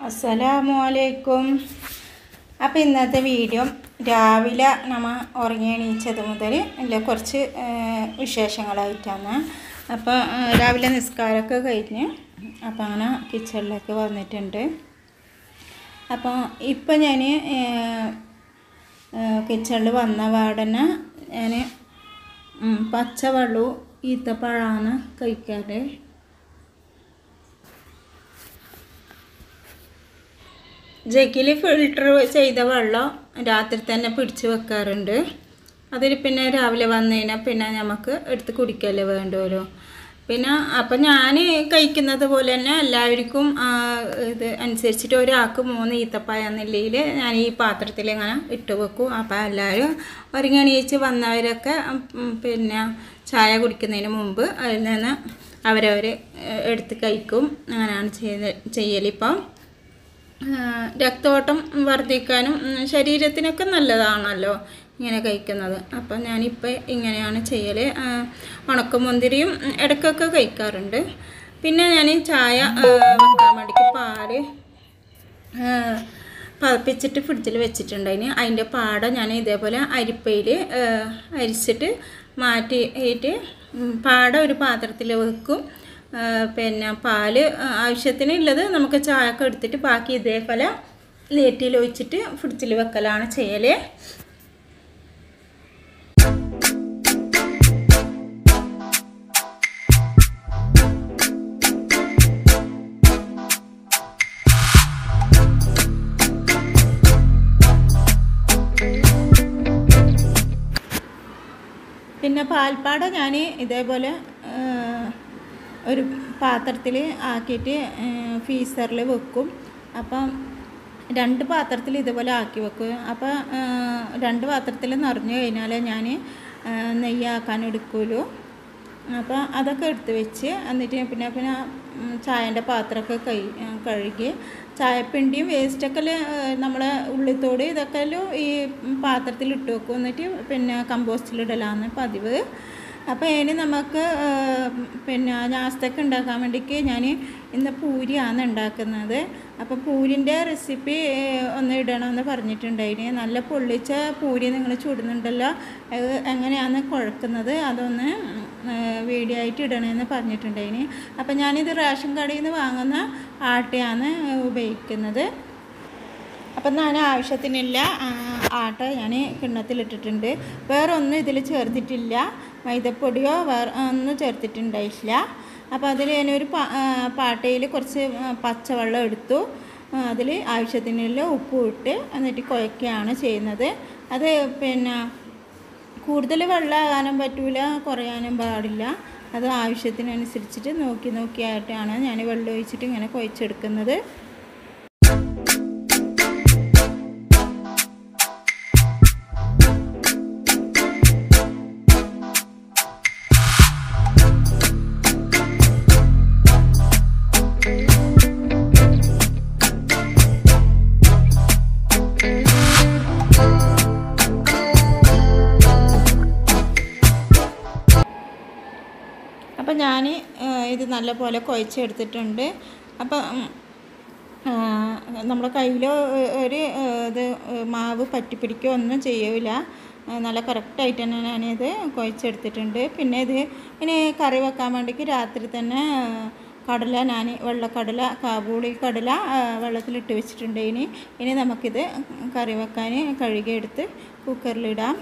അസ്സലാമു അലൈക്കും അപ്പോൾ ഇന്നത്തെ വീഡിയോ രാവിലെ നമ്മൾ ഉറങ്ങി എണീച്ചത് മുതൽ ഉള്ള കുറച്ച് വിശേഷങ്ങളായിട്ടാണ് അപ്പോൾ രാവിലെ നിസ്കാരമൊക്കെ കഴിഞ്ഞ് അപ്പോൾ അങ്ങനെ കിച്ചണിലേക്ക് വന്നിട്ടുണ്ട് അപ്പോൾ ഇപ്പം ഞാൻ കിച്ചണിൽ വന്ന പാടന്നെ ഞാൻ പച്ചവെള്ളവും ഈത്തപ്പഴമാണ് കഴിക്കാറ് ജഗ്ഗിൽ ഫിൽട്ടർ ചെയ്ത വെള്ളം രാത്രി തന്നെ പിടിച്ച് വെക്കാറുണ്ട് അതിൽ പിന്നെ രാവിലെ വന്നു കഴിഞ്ഞാൽ പിന്നെ നമുക്ക് എടുത്ത് കുടിക്കല്ലേ വേണ്ടുമല്ലോ പിന്നെ അപ്പം ഞാൻ കഴിക്കുന്നത് പോലെ തന്നെ എല്ലാവർക്കും ആ, ഇത് അനുസരിച്ചിട്ട് ഒരാൾക്ക് മൂന്ന് ഈത്തപ്പായ എന്നുള്ളതിൽ ഞാൻ ഈ പാത്രത്തിൽ ഇങ്ങനെ ഇട്ട് വെക്കും അപ്പോൾ എല്ലാവരും ഒരുങ്ങണീച്ച് വന്നവരൊക്കെ ഉം, പിന്നെ ചായ കുടിക്കുന്നതിന് മുമ്പ് അതിൽ നിന്ന് അവരവർ എടുത്ത് കഴിക്കും അങ്ങനെയാണ് ചെയ്ത് ചെയ്യലിപ്പം ആ, രക്തഓട്ടം വർദ്ധിക്കാനും ഉം, ശരീരത്തിനൊക്കെ നല്ലതാണല്ലോ ഇങ്ങനെ കഴിക്കുന്നത് അപ്പം ഞാനിപ്പോൾ ഇങ്ങനെയാണ് ചെയ്യൽ ആ, ഉണക്കമുന്തിരിയും ഉം, ഇടയ്ക്കൊക്കെ കഴിക്കാറുണ്ട് പിന്നെ ഞാൻ ചായ ആ, വെക്കാൻ വേണ്ടിക്ക് പാല് ആ, പതപ്പിച്ചിട്ട് ഫ്രിഡ്ജിൽ വെച്ചിട്ടുണ്ടായിന് അതിൻ്റെ പാട ഞാൻ ഇതേപോലെ അരിപ്പയിൽ അരിച്ചിട്ട് മാറ്റിയിട്ട് ഉം, പാട ഒരു പാത്രത്തിൽ വെക്കും ആ, പിന്നെ പാല് ആ, ആവശ്യത്തിനുള്ളത് നമുക്ക് ചായയൊക്കെ എടുത്തിട്ട് ബാക്കി ഇതേപോലെ ലേറ്റിൽ ഒഴിച്ചിട്ട് ഫ്രിഡ്ജിൽ വെക്കലാണ് ചെയ്യൽ പിന്നെ പാൽപ്പാട ഞാൻ ഇതേപോലെ ആ, ഒരു പാത്രത്തിൽ ആക്കിയിട്ട് ഫീസറിൽ വെക്കും അപ്പം രണ്ട് പാത്രത്തിൽ ഇതുപോലെ ആക്കി വെക്കും അപ്പോൾ ആ, രണ്ട് പാത്രത്തിൽ നിറഞ്ഞു കഴിഞ്ഞാൽ ഞാൻ നെയ്യാക്കാൻ എടുക്കുമല്ലോ അപ്പോൾ അതൊക്കെ എടുത്ത് വെച്ച് എന്നിട്ട് പിന്നെ പിന്നെ ചായൻ്റെ പാത്രമൊക്കെ കൈ കഴുകി ചായപ്പിണ്ടിയും വേസ്റ്റൊക്കെ നമ്മളെ ഉള്ളിത്തോട് ഇതൊക്കെ ഈ പാത്രത്തിൽ ഇട്ട് വെക്കും എന്നിട്ട് പിന്നെ കമ്പോസ്റ്റിലിടലാണ് പതിവ് അപ്പോൾ അതിന് നമുക്ക് ആ, പിന്നെ നാസ്തക്ക് ഉണ്ടാക്കാൻ വേണ്ടിക്ക് ഞാൻ ഇന്ന് പൂരിയാണ് ഉണ്ടാക്കുന്നത് അപ്പോൾ പൂരിൻ്റെ റെസിപ്പി ഒന്ന് ഇടണമെന്ന് പറഞ്ഞിട്ടുണ്ടായിന് നല്ല പൊള്ളിച്ച പൂരി നിങ്ങൾ ചുടുന്നുണ്ടല്ലോ അത് എങ്ങനെയാണ് കുഴക്കുന്നത് അതൊന്ന് ആ, വീഡിയോ ആയിട്ട് ഇടണമെന്ന് പറഞ്ഞിട്ടുണ്ടായിന് അപ്പോൾ ഞാനിത് റേഷൻ കടയിൽ നിന്ന് വാങ്ങുന്ന ആട്ടയാണ് ഉപയോഗിക്കുന്നത് അപ്പം ഞാൻ ആവശ്യത്തിനുള്ള ആ, ആട്ട ഞാൻ കിണ്ണത്തിലിട്ടിട്ടുണ്ട് വേറെ ഒന്നും ഇതിൽ ചേർത്തിട്ടില്ല മൈദപ്പൊടിയോ വേറെ ഒന്നും ചേർത്തിട്ടുണ്ടായിട്ടില്ല അപ്പോൾ അതിൽ ഞാനൊരു പാ പാട്ടയിൽ കുറച്ച് ആ, പച്ചവെള്ളം എടുത്തു അതിൽ ആവശ്യത്തിനുള്ള ഉപ്പും ഇട്ട് എന്നിട്ട് കുഴക്കുകയാണ് ചെയ്യുന്നത് അത് പിന്നെ കൂടുതൽ വെള്ളമാകാനും പറ്റൂല കുറയാനും പാടില്ല അത് ആവശ്യത്തിനനുസരിച്ചിട്ട് നോക്കി നോക്കിയായിട്ടാണ് ഞാൻ വെള്ളം ഒഴിച്ചിട്ട് ഇങ്ങനെ കുഴച്ചെടുക്കുന്നത് അപ്പം ഞാൻ ഇത് നല്ലപോലെ കുഴച്ചെടുത്തിട്ടുണ്ട് അപ്പം ഉം, ആ, നമ്മുടെ കയ്യിൽ ഒരു ആ, ഇത് മാവ് പറ്റിപ്പിടിക്കുകയോ ഒന്നും ചെയ്യൂല ആ, നല്ല കറക്റ്റായിട്ട് തന്നെ ഞാനിത് കുഴച്ചെടുത്തിട്ടുണ്ട് പിന്നെ ഇത് ഇനി കറി വെക്കാൻ വേണ്ടിക്ക് രാത്രി തന്നെ ആ, കടല ഞാൻ വെള്ളക്കടല കാബൂളി കടല ആ, വെള്ളത്തിലിട്ട് വെച്ചിട്ടുണ്ട് ഇനി ഇനി നമുക്കിത് കറി വെക്കാൻ കഴുകിയെടുത്ത് കുക്കറിലിടാം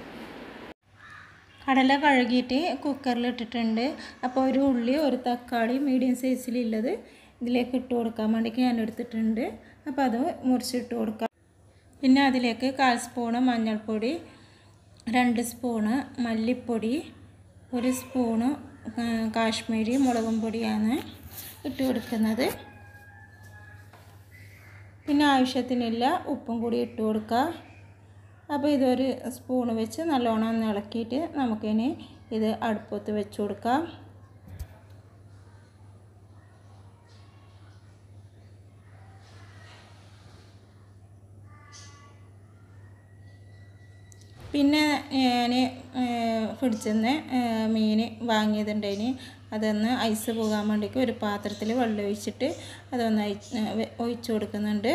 കടല കഴുകിയിട്ട് കുക്കറിൽ ഇട്ടിട്ടുണ്ട് അപ്പോൾ ഒരു ഉള്ളി ഒരു തക്കാളി മീഡിയം സൈസിലുള്ളത് ഇതിലേക്ക് ഇട്ട് കൊടുക്കാൻ വേണ്ടിക്ക് ഞാൻ എടുത്തിട്ടുണ്ട് അപ്പോൾ അത് മുറിച്ചിട്ട് കൊടുക്കാം പിന്നെ അതിലേക്ക് കാൽ സ്പൂണ് മഞ്ഞൾപ്പൊടി രണ്ട് സ്പൂണ് മല്ലിപ്പൊടി ഒരു സ്പൂണ് ആ, കാശ്മീരി മുളകും പൊടിയാണ് ഇട്ട് കൊടുക്കുന്നത് പിന്നെ ആവശ്യത്തിനുള്ള ഉപ്പും കൂടി ഇട്ട് കൊടുക്കുക അപ്പോൾ ഇതൊരു സ്പൂണ് വെച്ച് നല്ലോണം ഒന്ന് ഇളക്കിയിട്ട് നമുക്കിനി ഇത് അടുപ്പത്ത് വെച്ച് കൊടുക്കാം പിന്നെ ഞാൻ ഫ്രിഡ്ജിൽ നിന്ന് മീൻ വാങ്ങിയതുണ്ടായിന് അതൊന്ന് ഐസ് പോകാൻ വേണ്ടിയിട്ട് ഒരു പാത്രത്തിൽ വെള്ളം ഒഴിച്ചിട്ട് അതൊന്ന് അയച്ച് ഒഴിച്ചു കൊടുക്കുന്നുണ്ട്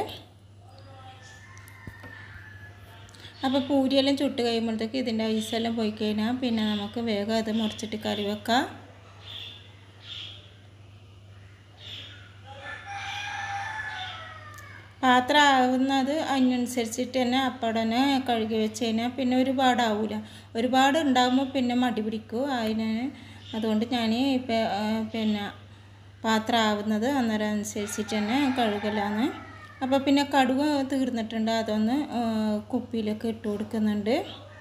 അപ്പോൾ പൂരിയെല്ലാം ചുട്ട് കഴിയുമ്പോഴത്തേക്ക് ഇതിൻ്റെ ഐസെല്ലാം പോയി കഴിഞ്ഞാൽ പിന്നെ നമുക്ക് വേഗം അത് മുറിച്ചിട്ട് കറി വെക്കാം പാത്രം ആവുന്നത് അതിനനുസരിച്ചിട്ട് തന്നെ അപ്പടനെ കഴുകി വെച്ച് കഴിഞ്ഞാൽ പിന്നെ ഒരുപാടാവില്ല ഒരുപാട് ഉണ്ടാകുമ്പോൾ പിന്നെ മടി പിടിക്കും അതിന് അതുകൊണ്ട് ഞാൻ ഇപ്പം പിന്നെ പാത്രം ആവുന്നത് അന്നേരം അനുസരിച്ചിട്ട് തന്നെ കഴുകലാണ് അപ്പോൾ പിന്നെ കടുക് തീർന്നിട്ടുണ്ട് അതൊന്ന് കുപ്പിയിലൊക്കെ ഇട്ട് കൊടുക്കുന്നുണ്ട്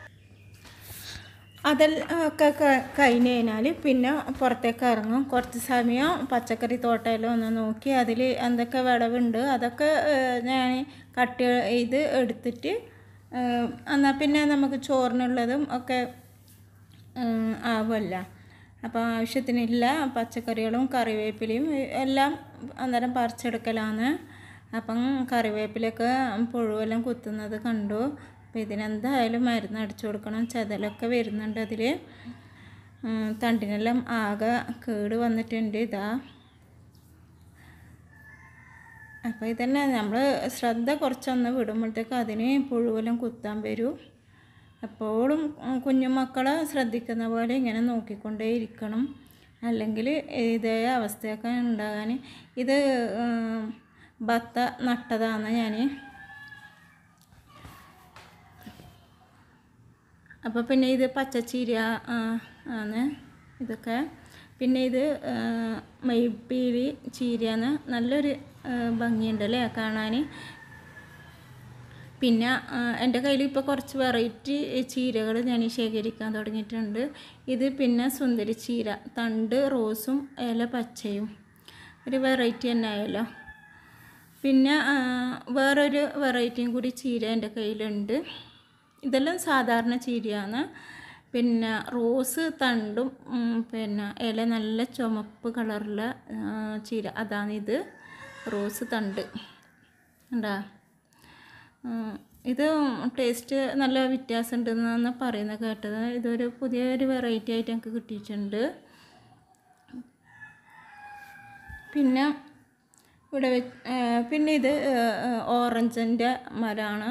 അതെല്ലാം ഒക്കെ കഴിഞ്ഞ് കഴിഞ്ഞാൽ പിന്നെ പുറത്തേക്ക് ഇറങ്ങും കുറച്ച് സമയം പച്ചക്കറി തോട്ടമെല്ലാം ഒന്ന് നോക്കി അതിൽ എന്തൊക്കെ വിളവുണ്ട് അതൊക്കെ ഞാൻ കട്ട് ചെയ്ത് എടുത്തിട്ട് എന്നാൽ പിന്നെ നമുക്ക് ചോറിനുള്ളതും ഒക്കെ ആവുമല്ല അപ്പോൾ ആവശ്യത്തിനില്ല പച്ചക്കറികളും കറിവേപ്പിലയും എല്ലാം അന്നേരം പറിച്ചെടുക്കലാണ് അപ്പം കറിവേപ്പിലൊക്കെ പുഴുവെല്ലാം കുത്തുന്നത് കണ്ടു അപ്പോൾ ഇതിനെന്തായാലും മരുന്ന് അടിച്ചു കൊടുക്കണം ചെതലൊക്കെ വരുന്നുണ്ട് അതിൽ തണ്ടിനെല്ലാം ആകെ കേട് വന്നിട്ടുണ്ട് ഇതാ അപ്പോൾ ഇതന്നെ നമ്മൾ ശ്രദ്ധ കുറച്ചൊന്ന് വിടുമ്പോഴത്തേക്ക് അതിന് പുഴുവെല്ലാം കുത്താൻ വരും എപ്പോഴും കുഞ്ഞുമക്കളെ ശ്രദ്ധിക്കുന്ന പോലെ ഇങ്ങനെ നോക്കിക്കൊണ്ടേ ഇരിക്കണം അല്ലെങ്കിൽ ഇതേ അവസ്ഥയൊക്കെ ഉണ്ടാകാൻ ഇത് ഭത്ത നട്ടതാണ് ഞാൻ അപ്പോൾ പിന്നെ ഇത് പച്ചച്ചീര ആണ് ഇതൊക്കെ പിന്നെ ഇത് മയിപ്പീലി ചീരയാണ് നല്ലൊരു ഭംഗിയുണ്ടല്ലേ കാണാൻ പിന്നെ എൻ്റെ കയ്യിൽ ഇപ്പോൾ കുറച്ച് വെറൈറ്റി ചീരകൾ ഞാൻ ശേഖരിക്കാൻ തുടങ്ങിയിട്ടുണ്ട് ഇത് പിന്നെ സുന്ദരി ചീര തണ്ട് റോസും ഇല പച്ചയും ഒരു വെറൈറ്റി തന്നെ ആയല്ലോ പിന്നെ വേറൊരു വെറൈറ്റിയും കൂടി ചീര എൻ്റെ കയ്യിലുണ്ട് ഇതെല്ലാം സാധാരണ ചീരയാണ് പിന്നെ റോസ് തണ്ടും പിന്നെ ഇല നല്ല ചുമപ്പ് കളറുള്ള ചീര അതാണിത് റോസ് തണ്ട് ഉണ്ടാ ഇത് ടേസ്റ്റ് നല്ല വ്യത്യാസം ഉണ്ടെന്നാണ് പറയുന്നത് കേട്ടത് ഇതൊരു പുതിയൊരു വെറൈറ്റി ആയിട്ട് എനിക്ക് കിട്ടിയിട്ടുണ്ട് പിന്നെ ഇവിടെ പിന്നെ ഇത് ഓറഞ്ചിൻ്റെ മരമാണ്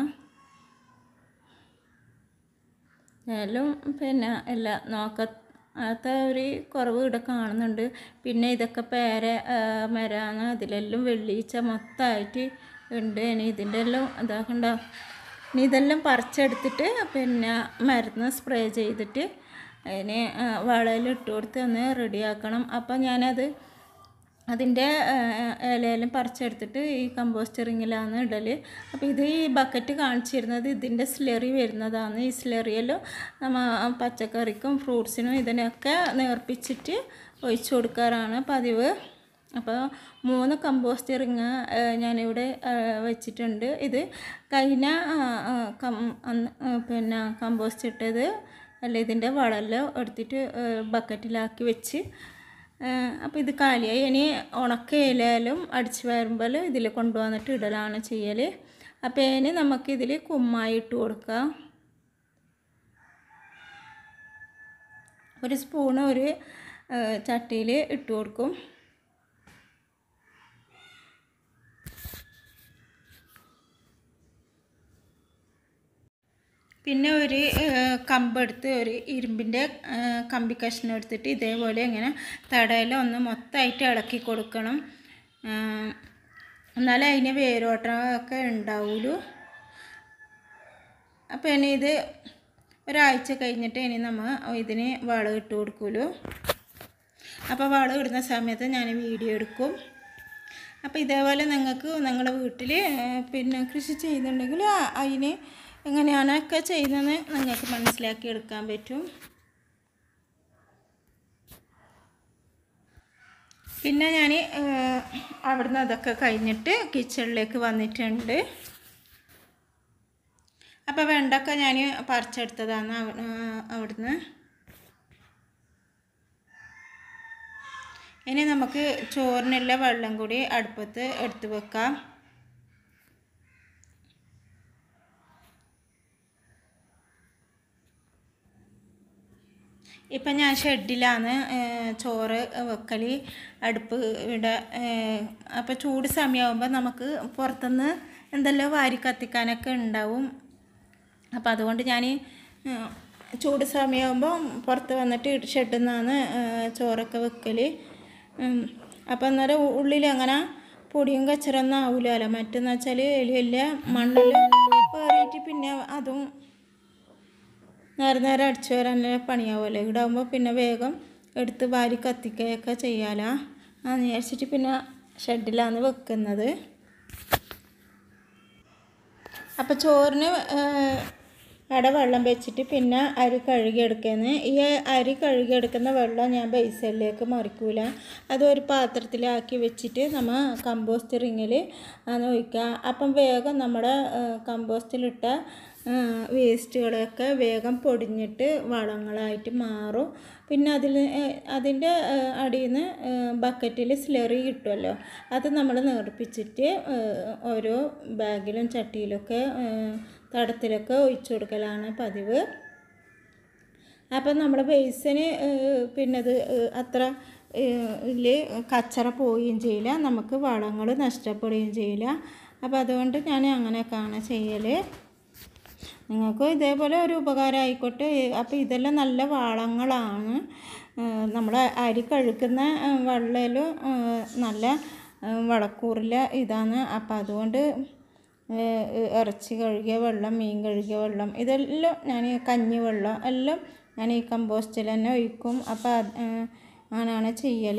എന്നാലും പിന്നെ എല്ലാ നോക്കാത്ത ഒരു കുറവ് ഇവിടെ കാണുന്നുണ്ട് പിന്നെ ഇതൊക്കെ പേര മരമാണ് അതിലെല്ലാം വെള്ളീച്ച മൊത്തമായിട്ട് ഉണ്ട് ഇനി ഇതിൻ്റെ എല്ലാം ഇതാക്കണ്ട ഇനി ഇതെല്ലാം പറിച്ചെടുത്തിട്ട് പിന്നെ മരുന്ന് സ്പ്രേ ചെയ്തിട്ട് അതിന് വളയിൽ ഇട്ട് കൊടുത്ത് ഒന്ന് റെഡിയാക്കണം അപ്പോൾ ഞാനത് അതിൻ്റെ ഇലയെല്ലാം പറിച്ചെടുത്തിട്ട് ഈ കമ്പോസ്റ്ററിങ്ങിലാണ് ഇടൽ അപ്പോൾ ഇത് ഈ ബക്കറ്റ് കാണിച്ചിരുന്നത് ഇതിൻ്റെ സ്ലെറി വരുന്നതാണ് ഈ സ്ലെറിയെല്ലാം നമ്മൾ പച്ചക്കറിക്കും ഫ്രൂട്ട്സിനും ഇതിനൊക്കെ നേർപ്പിച്ചിട്ട് ഒഴിച്ചു കൊടുക്കാറാണ് പതിവ് അപ്പോൾ മൂന്ന് കമ്പോസ്റ്റ് റിങ് ഞാനിവിടെ വെച്ചിട്ടുണ്ട് ഇത് കഴിഞ്ഞ കം പിന്നെ കമ്പോസ്റ്റ് ഇട്ടത് അല്ല ഇതിൻ്റെ വളമെല്ലാം എടുത്തിട്ട് ബക്കറ്റിലാക്കി വെച്ച് അപ്പോൾ ഇത് കാലിയായി ഇനി ഉണക്ക ഇലയിലും അടിച്ച് വരുമ്പോൾ ഇതിൽ കൊണ്ടുവന്നിട്ട് ഇടലാണ് ചെയ്യൽ അപ്പോൾ ഇനി നമുക്കിതിൽ കുമ്മായി ഇട്ട് കൊടുക്കാം ഒരു സ്പൂണ് ഒരു ചട്ടിയിൽ ഇട്ട് കൊടുക്കും പിന്നെ ഒരു കമ്പെടുത്ത് ഒരു ഇരുമ്പിൻ്റെ കമ്പി കഷ്ണം എടുത്തിട്ട് ഇതേപോലെ ഇങ്ങനെ തടയിൽ ഒന്ന് മൊത്തമായിട്ട് ഇളക്കി കൊടുക്കണം എന്നാലേ അതിന് വേരോട്ടമൊക്കെ ഉണ്ടാവുള്ളൂ അപ്പോൾ ഇനി ഇത് ഒരാഴ്ച കഴിഞ്ഞിട്ട് ഇനി നമ്മൾ ഇതിന് വളം ഇട്ട് കൊടുക്കുമല്ലോ അപ്പോൾ വളം ഇടുന്ന സമയത്ത് ഞാൻ വീഡിയോ എടുക്കും അപ്പോൾ ഇതേപോലെ നിങ്ങൾക്ക് നിങ്ങളുടെ വീട്ടിൽ പിന്നെ കൃഷി ചെയ്യുന്നുണ്ടെങ്കിൽ അതിന് എങ്ങനെയാണ് ഒക്കെ ചെയ്യുന്നത് നിങ്ങൾക്ക് മനസ്സിലാക്കി എടുക്കാൻ പറ്റും പിന്നെ ഞാൻ അവിടുന്ന് അതൊക്കെ കഴിഞ്ഞിട്ട് കിച്ചണിലേക്ക് വന്നിട്ടുണ്ട് അപ്പോൾ വെണ്ടക്ക ഞാൻ പറിച്ചെടുത്തതാണ് അവിടുന്ന് ഇനി നമുക്ക് ചോറിനുള്ള വെള്ളം കൂടി അടുപ്പത്ത് എടുത്ത് വെക്കാം ഇപ്പം ഞാൻ ഷെഡിലാണ് ചോറ് വെക്കൽ അടുപ്പ് ഇവിടെ അപ്പോൾ ചൂട് സമയമാകുമ്പോൾ നമുക്ക് പുറത്തുനിന്ന് എന്തെല്ലോ വാരി കത്തിക്കാനൊക്കെ ഉണ്ടാവും അപ്പോൾ അതുകൊണ്ട് ഞാൻ ചൂട് സമയമാകുമ്പോൾ പുറത്ത് വന്നിട്ട് ഷെഡിൽ നിന്നാണ് ചോറൊക്കെ വെക്കൽ അപ്പോൾ അന്നേരം ഉള്ളിൽ അങ്ങനെ പൊടിയും കച്ചറൊന്നും ആവില്ലല്ലോ മറ്റെന്ന് വെച്ചാൽ വലിയ വലിയ മണ്ണെല്ലാം കയറിയിട്ട് പിന്നെ അതും നേരെ നേരെ അടിച്ചു വരാനുള്ള പണിയാവുമല്ലോ ഇവിടെ ആകുമ്പോൾ പിന്നെ വേഗം എടുത്ത് വാരി കത്തിക്കുകയൊക്കെ ചെയ്യാലോ അതെന്ന് വിചാരിച്ചിട്ട് പിന്നെ ഷെഡിലാണ് വെക്കുന്നത് അപ്പോൾ ചോറിന് അവിടെ വെള്ളം വെച്ചിട്ട് പിന്നെ അരി കഴുകിയെടുക്കുന്നത് ഈ അരി കഴുകിയെടുക്കുന്ന വെള്ളം ഞാൻ ബേസണിലേക്ക് മറിക്കൂല അത് ഒരു പാത്രത്തിലാക്കി വെച്ചിട്ട് നമ്മൾ കമ്പോസ്റ്റ് റിങ്ങിൽ ആണ് ഒഴിക്കുക അപ്പം വേഗം നമ്മുടെ കമ്പോസ്റ്റിലിട്ട വേസ്റ്റുകളൊക്കെ വേഗം പൊടിഞ്ഞിട്ട് വളങ്ങളായിട്ട് മാറും പിന്നെ അതിൽ അതിൻ്റെ അടിയിൽ നിന്ന് ബക്കറ്റിൽ സ്ലറി കിട്ടുമല്ലോ അത് നമ്മൾ നേർപ്പിച്ചിട്ട് ഓരോ ബാഗിലും ചട്ടിയിലൊക്കെ തടത്തിലൊക്കെ ഒഴിച്ചു കൊടുക്കലാണ് പതിവ് അപ്പം നമ്മുടെ ബേസിന് പിന്നെ അത് അത്ര ഇതിൽ കച്ചറ പോവുകയും ചെയ്യില്ല നമുക്ക് വളങ്ങൾ നഷ്ടപ്പെടുകയും ചെയ്യില്ല അപ്പോൾ അതുകൊണ്ട് ഞാൻ അങ്ങനെയൊക്കെയാണ് ചെയ്യൽ നിങ്ങൾക്ക് ഇതേപോലെ ഒരു ഉപകാരം ആയിക്കോട്ടെ അപ്പോൾ ഇതെല്ലാം നല്ല വളങ്ങളാണ് നമ്മൾ അരി കഴുകുന്ന വെള്ളയിലും നല്ല വളക്കൂറില്ല ഇതാണ് അപ്പോൾ അതുകൊണ്ട് ഇറച്ചി കഴുകിയ വെള്ളം മീൻ കഴുകിയ വെള്ളം ഇതെല്ലാം ഞാൻ കഞ്ഞി വെള്ളം എല്ലാം ഞാൻ ഈ കമ്പോസ്റ്റിൽ തന്നെ ഒഴിക്കും അപ്പോൾ അങ്ങനെയാണ് ചെയ്യൽ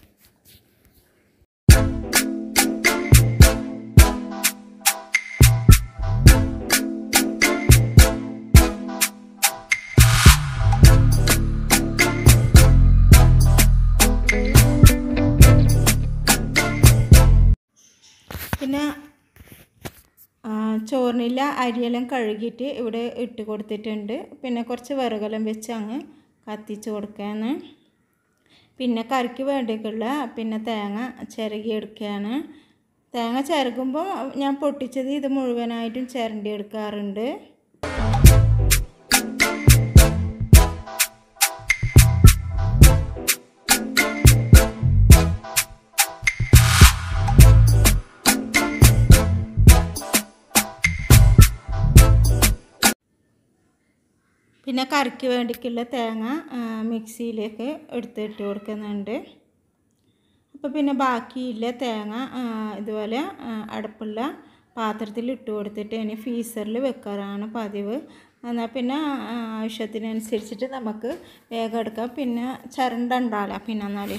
പിന്നെ ചോറിനില്ല അരിയെല്ലാം കഴുകിയിട്ട് ഇവിടെ ഇട്ട് കൊടുത്തിട്ടുണ്ട് പിന്നെ കുറച്ച് വിറകെല്ലാം വെച്ച് അങ്ങ് കത്തിച്ച് കൊടുക്കുകയാണ് പിന്നെ കറിക്ക് വേണ്ടിയിട്ടുള്ള പിന്നെ തേങ്ങ ചിരകി എടുക്കുകയാണ് തേങ്ങ ചിരകുമ്പോൾ ഞാൻ പൊട്ടിച്ചത് ഇത് മുഴുവനായിട്ടും ചിരണ്ടി എടുക്കാറുണ്ട് പിന്നെ കറിക്ക് വേണ്ടിയിട്ടുള്ള തേങ്ങ മിക്സിയിലേക്ക് എടുത്തിട്ട് കൊടുക്കുന്നുണ്ട് അപ്പോൾ പിന്നെ ബാക്കിയില്ല തേങ്ങ ഇതുപോലെ അടുപ്പുള്ള പാത്രത്തിൽ ഇട്ട് കൊടുത്തിട്ട് ഇനി ഫീസറിൽ വെക്കാറാണ് പതിവ് എന്നാൽ പിന്നെ ആവശ്യത്തിനനുസരിച്ചിട്ട് നമുക്ക് വേഗം എടുക്കാം പിന്നെ ചിരണ്ട ഉണ്ടാവില്ല പിന്നെ എന്നാൽ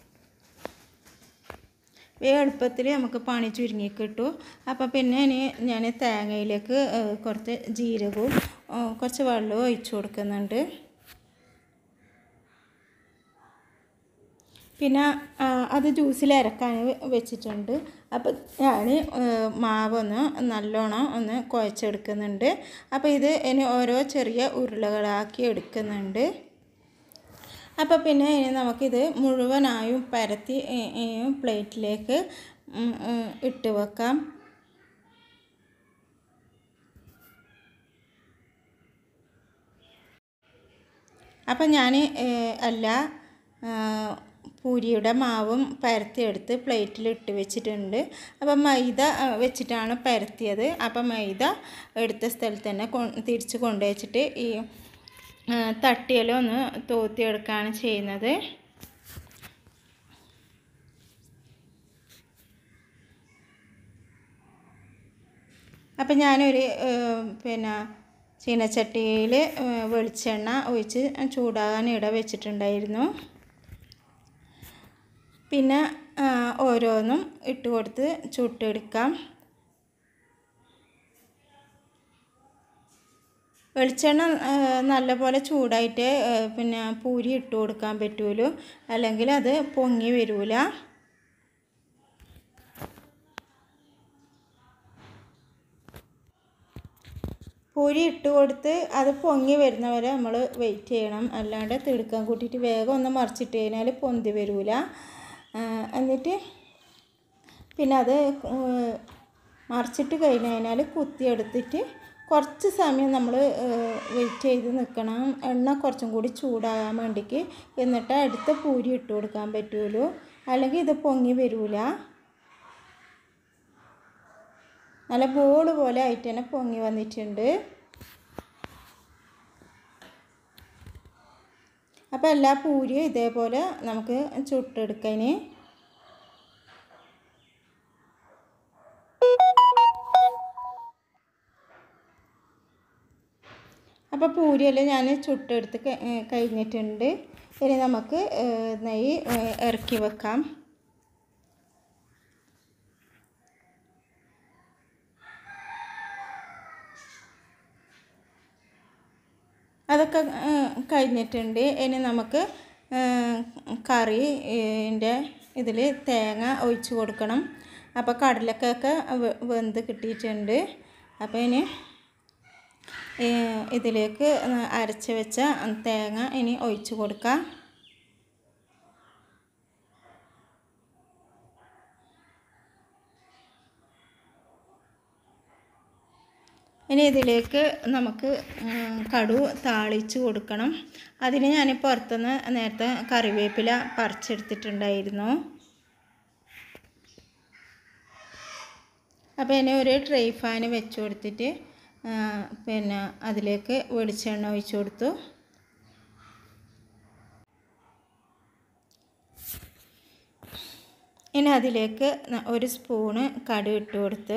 വേഗം എളുപ്പത്തിൽ നമുക്ക് പണി ചുരുങ്ങി കിട്ടും അപ്പോൾ പിന്നെ ഇനി ഞാൻ തേങ്ങയിലേക്ക് കുറച്ച് ജീരകവും കുറച്ച് വെള്ളവും ഒഴിച്ചു കൊടുക്കുന്നുണ്ട് പിന്നെ അത് ജ്യൂസിൽ ഇറക്കാൻ വെച്ചിട്ടുണ്ട് അപ്പോൾ ഞാൻ മാവൊന്ന് നല്ലോണം ഒന്ന് കുഴച്ചെടുക്കുന്നുണ്ട് അപ്പോൾ ഇത് ഇനി ഓരോ ചെറിയ ഉരുളകളാക്കി എടുക്കുന്നുണ്ട് അപ്പോൾ പിന്നെ ഇനി നമുക്കിത് മുഴുവനായും പരത്തി പ്ലേറ്റിലേക്ക് ഇട്ട് വെക്കാം അപ്പം ഞാൻ എല്ലാ പൂരിയുടെ മാവും പരത്തിയെടുത്ത് പ്ലേറ്റിൽ ഇട്ട് വെച്ചിട്ടുണ്ട് അപ്പം മൈദ വെച്ചിട്ടാണ് പരത്തിയത് അപ്പം മൈദ എടുത്ത സ്ഥലത്ത് തന്നെ തിരിച്ച് കൊണ്ടുവച്ചിട്ട് ഈ തട്ടിയെല്ലാം ഒന്ന് തോത്തിയെടുക്കുകയാണ് ചെയ്യുന്നത് അപ്പം ഞാനൊരു പിന്നെ ചീനച്ചട്ടിയിൽ വെളിച്ചെണ്ണ ഒഴിച്ച് ചൂടാകാൻ ഇട വെച്ചിട്ടുണ്ടായിരുന്നു പിന്നെ ഓരോന്നും ഇട്ട് കൊടുത്ത് ചുട്ടെടുക്കാം വെളിച്ചെണ്ണ നല്ലപോലെ ചൂടായിട്ട് പിന്നെ പൂരി ഇട്ട് കൊടുക്കാൻ പറ്റുമല്ലോ അല്ലെങ്കിൽ അത് പൊങ്ങി വരില്ല പൂരി ഇട്ട് കൊടുത്ത് അത് പൊങ്ങി വരുന്നവരെ നമ്മൾ വെയിറ്റ് ചെയ്യണം അല്ലാണ്ട് തിടുക്കാൻ കൂട്ടിയിട്ട് വേഗം ഒന്ന് മറിച്ചിട്ട് കഴിഞ്ഞാൽ പൊന്തി വരില്ല എന്നിട്ട് പിന്നെ അത് മറിച്ചിട്ട് കഴിഞ്ഞ് കഴിഞ്ഞാൽ കുത്തിയെടുത്തിട്ട് കുറച്ച് സമയം നമ്മൾ വെയിറ്റ് ചെയ്ത് നിൽക്കണം എണ്ണ കുറച്ചും കൂടി ചൂടാകാൻ വേണ്ടിക്ക് എന്നിട്ട് അടുത്ത പൂരി ഇട്ട് കൊടുക്കാൻ പറ്റുള്ളൂ അല്ലെങ്കിൽ ഇത് പൊങ്ങി വരില്ല നല്ല ബോൾ പോലെ ആയിട്ട് തന്നെ പൊങ്ങി വന്നിട്ടുണ്ട് അപ്പോൾ എല്ലാ പൂരിയും ഇതേപോലെ നമുക്ക് ചുട്ടെടുക്കാൻ അപ്പോൾ പൂരിയെല്ലാം ഞാൻ ചുട്ടെടുത്ത് ക- ഏ, കഴിഞ്ഞിട്ടുണ്ട് ഇനി നമുക്ക് ഏ, നെയ്യ് ഏ, ഇറക്കി വെക്കാം അതൊക്കെ ഏ, കഴിഞ്ഞിട്ടുണ്ട് ഇനി നമുക്ക് ഏ, കറിൻ്റെ ഇതിൽ തേങ്ങ ഒഴിച്ച് കൊടുക്കണം അപ്പോൾ കടലക്കൊക്കെ വെ- വെന്ത് കിട്ടിയിട്ടുണ്ട് അപ്പോൾ ഇനി ഏ, ഇതിലേക്ക് അരച്ച് വെച്ച തേങ്ങ ഇനി ഒഴിച്ച് കൊടുക്കാം ഇനി ഇതിലേക്ക് നമുക്ക് ഉം, കടു താളിച്ച് കൊടുക്കണം അതിന് ഞാൻ പുറത്തുനിന്ന് നേരത്തെ കറിവേപ്പില പറിച്ചെടുത്തിട്ടുണ്ടായിരുന്നു അപ്പോൾ ഇനി ഒരു ട്രൈ ഫാൻ വെച്ച് കൊടുത്തിട്ട് ആ, പിന്നെ അതിലേക്ക് വെളിച്ചെണ്ണ ഒഴിച്ച് കൊടുത്തു ഇനി അതിലേക്ക് ന- ഒരു സ്പൂണ് കടു ഇട്ട് കൊടുത്ത്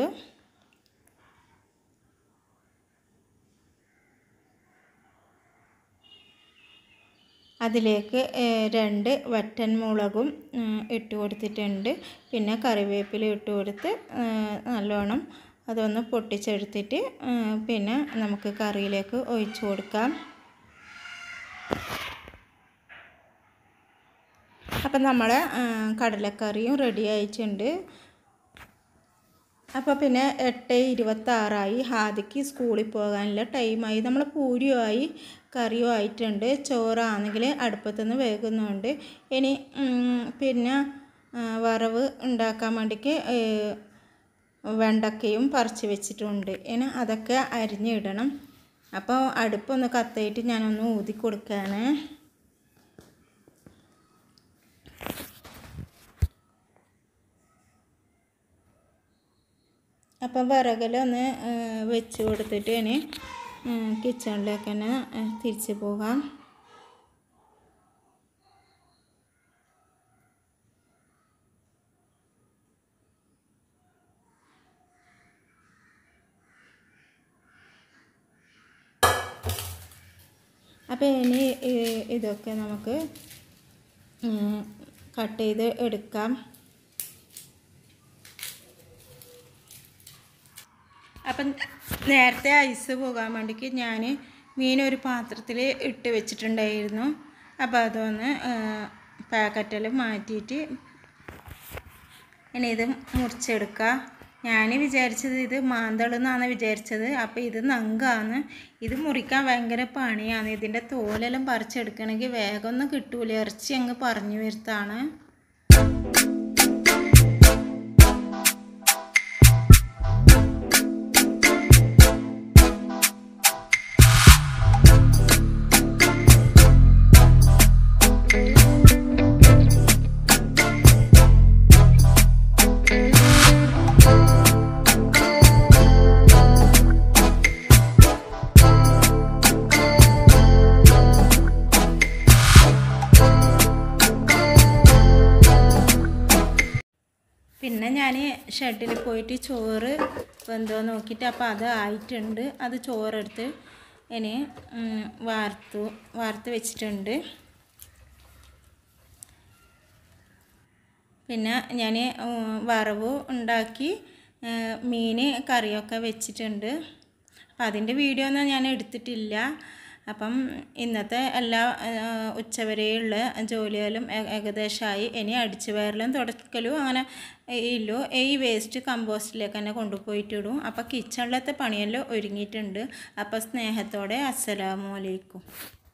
അതിലേക്ക് ഏഹ്, രണ്ട് വറ്റൻ മുളകും ഉം, ഇട്ട് കൊടുത്തിട്ടുണ്ട് പിന്നെ കറിവേപ്പില ഇട്ട് കൊടുത്ത് ഏഹ്, നല്ലോണം അതൊന്ന് പൊട്ടിച്ചെടുത്തിട്ട് ഏഹ്, പിന്നെ നമുക്ക് കറിയിലേക്ക് ഒഴിച്ചു കൊടുക്കാം അപ്പം നമ്മുടെ ഏഹ്, കടലക്കറിയും റെഡി ആയിട്ടുണ്ട് അപ്പോൾ പിന്നെ എട്ട് ഇരുപത്താറായി ഹാദിക്ക് സ്കൂളിൽ പോകാനുള്ള ടൈമായി നമ്മൾ പൂരിയുമായി കറിയും ആയിട്ടുണ്ട് ചോറാണെങ്കിൽ അടുപ്പത്തുനിന്ന് വേകുന്നുണ്ട് ഇനി ഉം, പിന്നെ ആ, വറവ് ഉണ്ടാക്കാൻ വേണ്ടിക്ക് ഏ, വെണ്ടക്കയും പറിച്ച് വെച്ചിട്ടുണ്ട് ഇനി അതൊക്കെ അരിഞ്ഞിടണം അപ്പോൾ അടുപ്പൊന്ന് കത്തിയിട്ട് ഞാനൊന്ന് ഊതി കൊടുക്കുകയാണ് അപ്പം വിറകലൊന്ന് വെച്ച് കൊടുത്തിട്ട് ഇനി കിച്ചണിലേക്ക് തന്നെ ഏ, തിരിച്ച് പോകാം അപ്പോൾ ഇനി ഈ ഇതൊക്കെ നമുക്ക് കട്ട് ചെയ്ത് എടുക്കാം അപ്പം നേരത്തെ ഐസ് പോകാൻ വേണ്ടിക്ക് ഞാൻ മീൻ ഒരു പാത്രത്തിൽ ഇട്ട് വെച്ചിട്ടുണ്ടായിരുന്നു അപ്പോൾ അതൊന്ന് പാക്കറ്റിൽ മാറ്റിയിട്ട് ഇനി ഇത് മുറിച്ചെടുക്കുക ഞാൻ വിചാരിച്ചത് ഇത് മാന്തളെന്നാണ് വിചാരിച്ചത് അപ്പോൾ ഇത് നങ്കാണ് ഇത് മുറിക്കാൻ ഭയങ്കര പണിയാണ് ഇതിൻ്റെ തോലെല്ലാം പറിച്ചെടുക്കണമെങ്കിൽ വേഗം ഒന്നും കിട്ടൂല ഇറച്ചി അങ്ങ് പറഞ്ഞു വരുത്താണ് പിന്നെ ഞാൻ ഷെഡിൽ പോയിട്ട് ചോറ് വെന്തോ നോക്കിയിട്ട് അപ്പോൾ അത് ആയിട്ടുണ്ട് അത് ചോറെടുത്ത് ഇനി ഉം, വാർത്തു വാർത്ത് വെച്ചിട്ടുണ്ട് പിന്നെ ഞാൻ വറവ് ഉണ്ടാക്കി മീൻ കറിയൊക്കെ വെച്ചിട്ടുണ്ട് അപ്പം അതിൻ്റെ വീഡിയോ ഒന്നും ഞാൻ എടുത്തിട്ടില്ല അപ്പം ഇന്നത്തെ എല്ലാ ആ, ഉച്ചവരെയുള്ള ജോലികളും ഏ- ഏകദേശമായി ഇനി അടിച്ചു വാരലും തുടക്കലും അങ്ങനെ ഇല്ലു ഈ വേസ്റ്റ് കമ്പോസ്റ്റിലേക്ക് തന്നെ കൊണ്ടുപോയിട്ടിടും അപ്പോൾ കിച്ചണിലത്തെ പണിയെല്ലാം ഒരുങ്ങിയിട്ടുണ്ട് അപ്പോൾ സ്നേഹത്തോടെ അസ്സലാമു അലൈക്കും